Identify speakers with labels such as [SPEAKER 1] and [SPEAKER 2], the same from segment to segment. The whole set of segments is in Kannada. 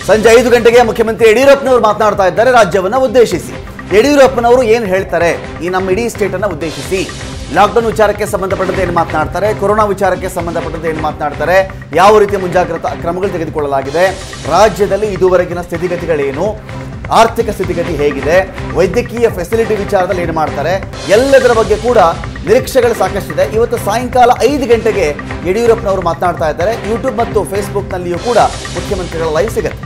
[SPEAKER 1] ಸಂಜೆ ಐದು ಗಂಟೆಗೆ ಮುಖ್ಯಮಂತ್ರಿ ಯಡಿಯೂರಪ್ಪನವರು ಮಾತನಾಡ್ತಾ ಇದ್ದಾರೆ ರಾಜ್ಯವನ್ನ ಉದ್ದೇಶಿಸಿ ಯಡಿಯೂರಪ್ಪನವರು ಏನು ಹೇಳ್ತಾರೆ ಈ ನಮ್ಮ ಇಡೀ ಸ್ಟೇಟ್ ಅನ್ನ ಉದ್ದೇಶಿಸಿ ಲಾಕ್ಡೌನ್ ವಿಚಾರಕ್ಕೆ ಸಂಬಂಧಪಟ್ಟಂತೆ ಏನು ಮಾತನಾಡ್ತಾರೆ ಕೊರೋನಾ ವಿಚಾರಕ್ಕೆ ಸಂಬಂಧಪಟ್ಟಂತೆ ಏನು ಮಾತನಾಡ್ತಾರೆ ಯಾವ ರೀತಿಯ ಮುಂಜಾಗ್ರತಾ ಕ್ರಮಗಳು ತೆಗೆದುಕೊಳ್ಳಲಾಗಿದೆ ರಾಜ್ಯದಲ್ಲಿ ಇದುವರೆಗಿನ ಸ್ಥಿತಿಗತಿಗಳೇನು ಆರ್ಥಿಕ ಸ್ಥಿತಿಗತಿ ಹೇಗಿದೆ ವೈದ್ಯಕೀಯ ಫೆಸಿಲಿಟಿ ವಿಚಾರದಲ್ಲಿ ಏನು ಮಾಡ್ತಾರೆ ಎಲ್ಲದರ ಬಗ್ಗೆ ಕೂಡ ನಿರೀಕ್ಷೆಗಳು ಸಾಕಷ್ಟಿದೆ ಇವತ್ತು ಸಾಯಂಕಾಲ ಐದು ಗಂಟೆಗೆ ಯಡಿಯೂರಪ್ಪನವರು ಮಾತನಾಡ್ತಾ ಇದ್ದಾರೆ ಯೂಟ್ಯೂಬ್ ಮತ್ತು ಫೇಸ್ಬುಕ್ನಲ್ಲಿಯೂ ಕೂಡ ಮುಖ್ಯಮಂತ್ರಿಗಳ ಲೈವ್ ಸಿಗುತ್ತೆ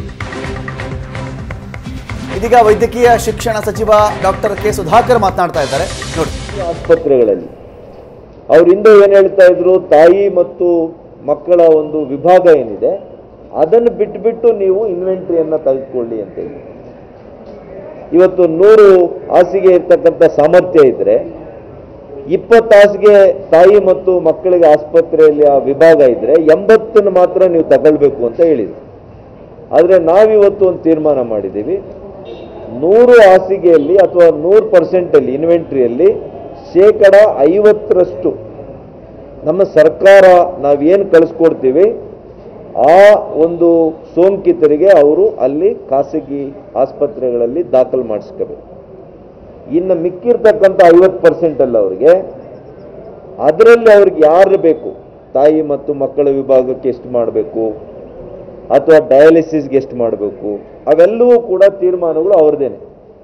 [SPEAKER 1] ಇದೀಗ ವೈದ್ಯಕೀಯ ಶಿಕ್ಷಣ ಸಚಿವ ಡಾಕ್ಟರ್ ಕೆ ಸುಧಾಕರ್ ಮಾತನಾಡ್ತಾ ಇದ್ದಾರೆ ನೋಡಿ
[SPEAKER 2] ಆಸ್ಪತ್ರೆಗಳಲ್ಲಿ ಅವ್ರ ಹಿಂದೆ ಏನು ಹೇಳ್ತಾ ಇದ್ರು ತಾಯಿ ಮತ್ತು ಮಕ್ಕಳ ಒಂದು ವಿಭಾಗ ಏನಿದೆ ಅದನ್ನು ಬಿಟ್ಬಿಟ್ಟು ನೀವು ಇನ್ವೆಂಟ್ರಿಯನ್ನು ತೆಗೆದುಕೊಳ್ಳಿ ಅಂತ ಹೇಳಿ ಇವತ್ತು ನೂರು ಹಾಸಿಗೆ ಇರ್ತಕ್ಕಂಥ ಸಾಮರ್ಥ್ಯ ಇದ್ರೆ ಇಪ್ಪತ್ತು ಹಾಸಿಗೆ ತಾಯಿ ಮತ್ತು ಮಕ್ಕಳಿಗೆ ಆಸ್ಪತ್ರೆಯಲ್ಲಿ ಆ ವಿಭಾಗ ಇದ್ರೆ ಎಂಬತ್ತನ್ನು ಮಾತ್ರ ನೀವು ತಗೊಳ್ಬೇಕು ಅಂತ ಹೇಳಿದ್ರು ಆದರೆ ನಾವಿವತ್ತು ಒಂದು ತೀರ್ಮಾನ ಮಾಡಿದ್ದೀವಿ ನೂರು ಹಾಸಿಗೆಯಲ್ಲಿ ಅಥವಾ ನೂರು ಪರ್ಸೆಂಟಲ್ಲಿ ಇನ್ವೆಂಟ್ರಿಯಲ್ಲಿ ಶೇಕಡ ಐವತ್ತರಷ್ಟು ನಮ್ಮ ಸರ್ಕಾರ ನಾವೇನು ಕಳಿಸ್ಕೊಡ್ತೀವಿ ಆ ಒಂದು ಸೋಂಕಿತರಿಗೆ ಅವರು ಅಲ್ಲಿ ಖಾಸಗಿ ಆಸ್ಪತ್ರೆಗಳಲ್ಲಿ ದಾಖಲು ಮಾಡಿಸ್ಕೋಬೇಕು ಇನ್ನು ಮಿಕ್ಕಿರ್ತಕ್ಕಂಥ ಐವತ್ತು ಪರ್ಸೆಂಟಲ್ಲಿ ಅವರಿಗೆ ಅದರಲ್ಲಿ ಅವ್ರಿಗೆ ಯಾರು ಬೇಕು ತಾಯಿ ಮತ್ತು ಮಕ್ಕಳ ವಿಭಾಗಕ್ಕೆ ಎಷ್ಟು ಮಾಡಬೇಕು ಅಥವಾ ಡಯಾಲಿಸಿಸ್ಗೆ ಎಷ್ಟು ಮಾಡಬೇಕು ಅವೆಲ್ಲವೂ ಕೂಡ ತೀರ್ಮಾನಗಳು ಅವ್ರದ್ದೇನೆ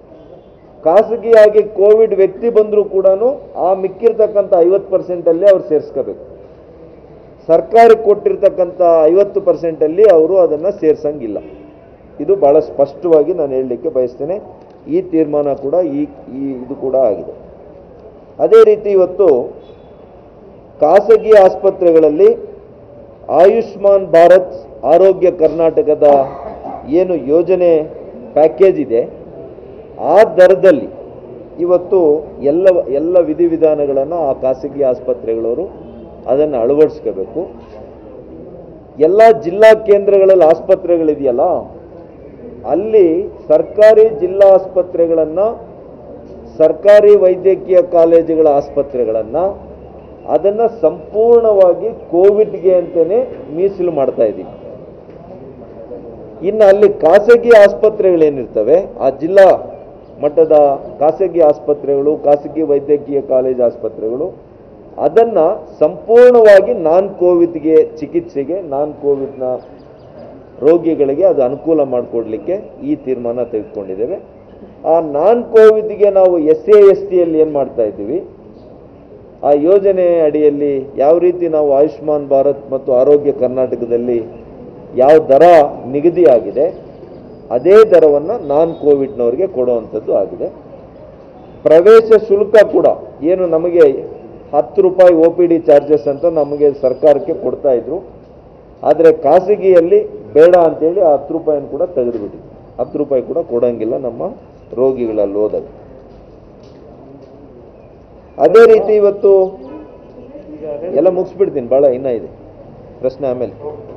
[SPEAKER 2] ಖಾಸಗಿಯಾಗಿ ಕೋವಿಡ್ ವ್ಯಕ್ತಿ ಬಂದರೂ ಕೂಡ ಆ ಮಿಕ್ಕಿರ್ತಕ್ಕಂಥ ಐವತ್ತು ಪರ್ಸೆಂಟಲ್ಲಿ ಅವ್ರು ಸೇರಿಸ್ಕೋಬೇಕು ಸರ್ಕಾರಕ್ಕೆ ಕೊಟ್ಟಿರ್ತಕ್ಕಂಥ ಐವತ್ತು ಪರ್ಸೆಂಟಲ್ಲಿ ಅವರು ಅದನ್ನು ಸೇರ್ಸಂಗಿಲ್ಲ ಇದು ಭಾಳ ಸ್ಪಷ್ಟವಾಗಿ ನಾನು ಹೇಳಲಿಕ್ಕೆ ಬಯಸ್ತೇನೆ ಈ ತೀರ್ಮಾನ ಕೂಡ ಈ ಈ ಇದು ಕೂಡ ಆಗಿದೆ ಅದೇ ರೀತಿ ಇವತ್ತು ಖಾಸಗಿ ಆಸ್ಪತ್ರೆಗಳಲ್ಲಿ ಆಯುಷ್ಮಾನ್ ಭಾರತ್ ಆರೋಗ್ಯ ಕರ್ನಾಟಕದ ಏನು ಯೋಜನೆ ಪ್ಯಾಕೇಜ್ ಇದೆ ಆ ದರದಲ್ಲಿ ಇವತ್ತು ಎಲ್ಲ ಎಲ್ಲ ವಿಧಿವಿಧಾನಗಳನ್ನು ಆ ಖಾಸಗಿ ಆಸ್ಪತ್ರೆಗಳವರು ಅದನ್ನು ಅಳವಡಿಸ್ಕೋಬೇಕು ಎಲ್ಲ ಜಿಲ್ಲಾ ಕೇಂದ್ರಗಳಲ್ಲಿ ಆಸ್ಪತ್ರೆಗಳಿದೆಯಲ್ಲ ಅಲ್ಲಿ ಸರ್ಕಾರಿ ಜಿಲ್ಲಾ ಆಸ್ಪತ್ರೆಗಳನ್ನು ಸರ್ಕಾರಿ ವೈದ್ಯಕೀಯ ಕಾಲೇಜುಗಳ ಆಸ್ಪತ್ರೆಗಳನ್ನು ಅದನ್ನು ಸಂಪೂರ್ಣವಾಗಿ ಕೋವಿಡ್ಗೆ ಅಂತಲೇ ಮೀಸಲು ಮಾಡ್ತಾ ಇದ್ದೀವಿ ಇನ್ನು ಅಲ್ಲಿ ಖಾಸಗಿ ಆಸ್ಪತ್ರೆಗಳೇನಿರ್ತವೆ ಆ ಜಿಲ್ಲಾ ಮಟ್ಟದ ಖಾಸಗಿ ಆಸ್ಪತ್ರೆಗಳು ಖಾಸಗಿ ವೈದ್ಯಕೀಯ ಕಾಲೇಜ್ ಆಸ್ಪತ್ರೆಗಳು ಅದನ್ನು ಸಂಪೂರ್ಣವಾಗಿ ನಾನ್ ಕೋವಿಡ್ಗೆ ಚಿಕಿತ್ಸೆಗೆ ನಾನ್ ಕೋವಿಡ್ನ ರೋಗಿಗಳಿಗೆ ಅದು ಅನುಕೂಲ ಮಾಡಿಕೊಡ್ಲಿಕ್ಕೆ ಈ ತೀರ್ಮಾನ ತೆಗೆದುಕೊಂಡಿದ್ದೇವೆ ಆ ನಾನ್ ಕೋವಿಡ್ಗೆ ನಾವು ಎಸ್ ಎ ಎಸ್ ಟಿಯಲ್ಲಿ ಏನು ಮಾಡ್ತಾ ಇದ್ದೀವಿ ಆ ಯೋಜನೆ ಅಡಿಯಲ್ಲಿ ಯಾವ ರೀತಿ ನಾವು ಆಯುಷ್ಮಾನ್ ಭಾರತ್ ಮತ್ತು ಆರೋಗ್ಯ ಕರ್ನಾಟಕದಲ್ಲಿ ಯಾವ ದರ ನಿಗದಿಯಾಗಿದೆ ಅದೇ ದರವನ್ನು ನಾನ್ ಕೋವಿಡ್ನವರಿಗೆ ಕೊಡುವಂಥದ್ದು ಆಗಿದೆ ಪ್ರವೇಶ ಶುಲ್ಕ ಕೂಡ ಏನು ನಮಗೆ ಹತ್ತು ರೂಪಾಯಿ ಒ ಪಿ ಡಿ ಚಾರ್ಜಸ್ ಅಂತ ನಮಗೆ ಸರ್ಕಾರಕ್ಕೆ ಕೊಡ್ತಾ ಇದ್ರು ಆದರೆ ಖಾಸಗಿಯಲ್ಲಿ ಬೇಡ ಅಂತೇಳಿ ಆ ಹತ್ತು ರೂಪಾಯಿನ ಕೂಡ ತೆಗೆದುಬಿಟ್ಟಿದ್ವಿ ಹತ್ತು ರೂಪಾಯಿ ಕೂಡ ಕೊಡೋಂಗಿಲ್ಲ ನಮ್ಮ ರೋಗಿಗಳಲ್ಲಿ ಹೋದಾಗ ಅದೇ ರೀತಿ ಇವತ್ತು ಎಲ್ಲ ಮುಗಿಸ್ಬಿಡ್ತೀನಿ ಭಾಳ ಇನ್ನ ಇದೆ ಪ್ರಶ್ನೆ ಆಮೇಲೆ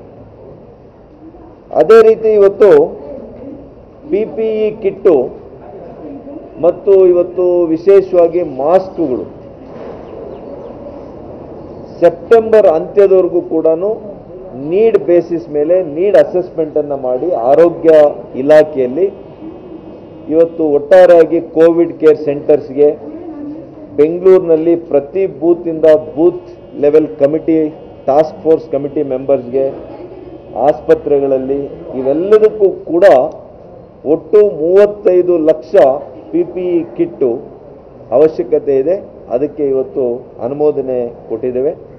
[SPEAKER 2] ಅದೇ ರೀತಿ ಇವತ್ತು ಪಿ ಪಿ ಇ ಕಿಟ್ಟು ಮತ್ತು ಇವತ್ತು ವಿಶೇಷವಾಗಿ ಮಾಸ್ಕ್ಗಳು ಸೆಪ್ಟೆಂಬರ್ ಅಂತ್ಯದವರೆಗೂ ಕೂಡ ನೀಡ್ ಬೇಸಿಸ್ ಮೇಲೆ ನೀಡ್ ಅಸೆಸ್ಮೆಂಟನ್ನು ಮಾಡಿ ಆರೋಗ್ಯ ಇಲಾಖೆಯಲ್ಲಿ ಇವತ್ತು ಒಟ್ಟಾರೆಯಾಗಿ ಕೋವಿಡ್ ಕೇರ್ ಸೆಂಟರ್ಸ್ಗೆ ಬೆಂಗಳೂರಿನಲ್ಲಿ ಪ್ರತಿ ಬೂತಿಂದ booth level committee task force committee ಮೆಂಬರ್ಸ್ಗೆ ಆಸ್ಪತ್ರೆಗಳಲ್ಲಿ ಇವೆಲ್ಲದಕ್ಕೂ ಕೂಡ ಒಟ್ಟು ಮೂವತ್ತೈದು ಲಕ್ಷ ಪಿ ಪಿ ಇ ಕಿಟ್ಟು ಅವಶ್ಯಕತೆ ಇದೆ ಅದಕ್ಕೆ ಇವತ್ತು ಅನುಮೋದನೆ ಕೊಟ್ಟಿದ್ದೇವೆ